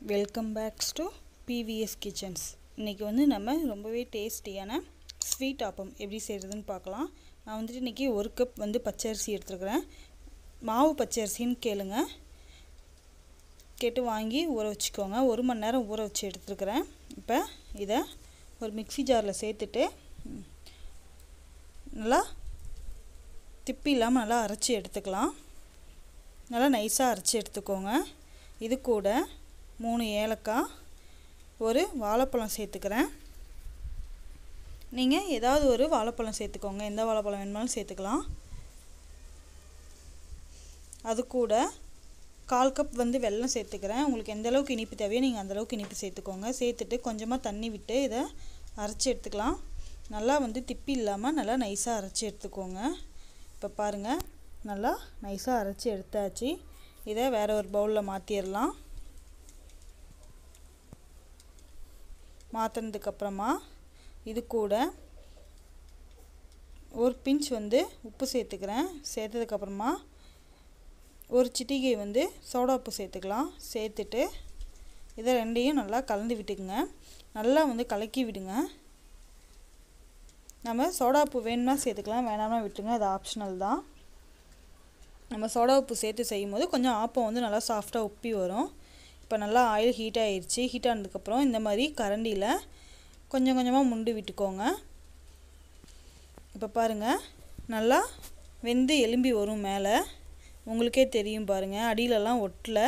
welcome back to PVS kitchens இன்றைக்கி வந்து நம்ம ரொம்பவே டேஸ்டியான ஸ்வீட் ஆப்பம் எப்படி செய்கிறதுன்னு பார்க்கலாம் நான் வந்துட்டு இன்றைக்கி ஒரு கப் வந்து பச்சரிசி எடுத்துருக்குறேன் மாவு பச்சரிசின்னு கேளுங்க கேட்டு வாங்கி ஊற வச்சுக்கோங்க ஒரு மணி நேரம் ஊற வச்சு எடுத்துருக்குறேன் இப்போ இதை ஒரு மிக்ஸி ஜாரில் சேர்த்துட்டு ம், நல்லா திப்பி இல்லாமல் நல்லா அரைச்சி எடுத்துக்கலாம் நல்லா நைஸாக அரைச்சி எடுத்துக்கோங்க இது கூட மூணு ஏலக்காய் ஒரு வாழைப்பழம் சேர்த்துக்கிறேன் நீங்கள் ஏதாவது ஒரு வாழைப்பழம் சேர்த்துக்கோங்க எந்த வாழைப்பழம் வேணுமாலும் சேர்த்துக்கலாம் அது கூட கால் கப் வந்து வெல்லம் சேர்த்துக்கிறேன் உங்களுக்கு எந்த அளவுக்கு இனிப்பு தேவையோ நீங்கள் அந்த அளவுக்கு இனிப்பு சேர்த்துக்கோங்க சேர்த்துட்டு கொஞ்சமாக தண்ணி விட்டு இதை அரைச்சி எடுத்துக்கலாம் நல்லா வந்து திப்பி இல்லாமல் நல்லா நைஸாக அரைச்சி எடுத்துக்கோங்க இப்போ பாருங்கள் நல்லா நைஸாக அரைச்சி எடுத்தாச்சு இதை வேற ஒரு பவுலில் மாற்றிடலாம் மாற்றினதுக்கப்புறமா இது கூட ஒரு பிஞ்ச் வந்து உப்பு சேர்த்துக்கிறேன் சேர்த்ததுக்கப்புறமா ஒரு சிட்டிகை வந்து சோடா உப்பு சேர்த்துக்கலாம் சேர்த்துட்டு இதை ரெண்டையும் நல்லா கலந்து விட்டுக்குங்க நல்லா வந்து கலக்கி விடுங்க நம்ம சோடா உப்பு வேணும்னா சேர்த்துக்கலாம் வேணாம்னா விட்டுங்க அது ஆப்ஷனல் தான் நம்ம சோடா உப்பு சேர்த்து செய்யும் போது கொஞ்சம் ஆப்பம் வந்து நல்லா சாஃப்டாக உப்பி வரும் இப்போ நல்லா ஆயில் ஹீட் ஆகிடுச்சு ஹீட் ஆனதுக்கப்புறம் இந்த மாதிரி கரண்டியில் கொஞ்சம் கொஞ்சமாக முண்டு விட்டுக்கோங்க இப்போ பாருங்கள் நல்லா வெந்து எலும்பி வரும் மேலே உங்களுக்கே தெரியும் பாருங்கள் அடியிலலாம் ஒட்டல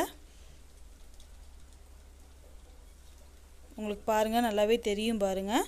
உங்களுக்கு பாருங்கள் நல்லாவே தெரியும் பாருங்கள்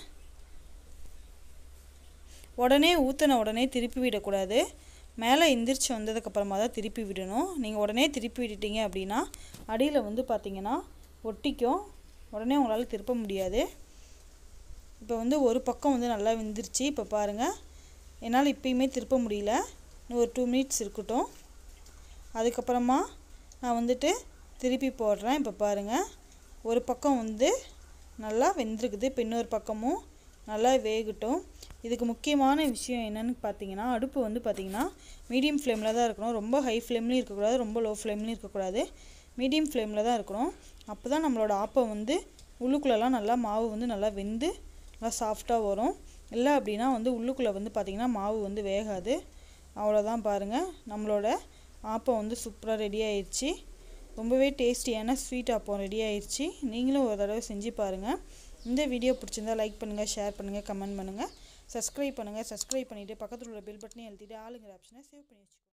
உடனே ஊற்றின உடனே திருப்பி விடக்கூடாது மேலே எந்திரிச்சு வந்ததுக்கப்புறமா தான் திருப்பி விடணும் நீங்கள் உடனே திருப்பி விட்டுட்டீங்க அப்படின்னா அடியில் வந்து பார்த்தீங்கன்னா ஒட்டிக்கும் உடனே உங்களால் திருப்ப முடியாது இப்போ வந்து ஒரு பக்கம் வந்து நல்லா வெந்துருச்சு இப்போ பாருங்கள் என்னால் இப்பயுமே திருப்ப முடியல இன்னும் ஒரு டூ மினிட்ஸ் இருக்கட்டும் அதுக்கப்புறமா நான் வந்துட்டு திருப்பி போடுறேன் இப்போ பாருங்கள் ஒரு பக்கம் வந்து நல்லா வெந்திருக்குது இப்போ இன்னொரு பக்கமும் நல்லா வேகட்டும் இதுக்கு முக்கியமான விஷயம் என்னன்னு பார்த்தீங்கன்னா அடுப்பு வந்து பார்த்தீங்கன்னா மீடியம் ஃப்ளேமில் தான் இருக்கணும் ரொம்ப ஹை ஃப்ளேம்லேயும் இருக்கக்கூடாது ரொம்ப லோ ஃப்ளேம்லேயும் இருக்கக்கூடாது மீடியம் ஃப்ளேமில் தான் இருக்கணும் அப்போ தான் நம்மளோட ஆப்பம் வந்து உள்ளுக்குள்ளெல்லாம் நல்லா மாவு வந்து நல்லா வெந்து நல்லா சாஃப்டாக வரும் இல்லை அப்படின்னா வந்து உள்ளுக்குள்ளே வந்து பார்த்திங்கன்னா மாவு வந்து வேகாது அவ்வளோதான் பாருங்கள் நம்மளோட ஆப்பம் வந்து சூப்பராக ரெடி ஆயிடுச்சு ரொம்பவே டேஸ்டியான ஸ்வீட் ஆப்பம் ரெடி ஆயிடுச்சு நீங்களும் ஒரு தடவை செஞ்சு பாருங்கள் இந்த வீடியோ பிடிச்சிருந்தா லைக் பண்ணுங்கள் ஷேர் பண்ணுங்கள் கமெண்ட் பண்ணுங்கள் சப்ஸ்கிரைப் பண்ணுங்கள் சப்ஸ்கிரைப் பண்ணிவிட்டு பக்கத்தில் உள்ள பெல் பட்டனையும் எழுதிட்டு ஆளுங்கிற ஆப்ஷனை சேவ் பண்ணி வச்சுக்கோங்க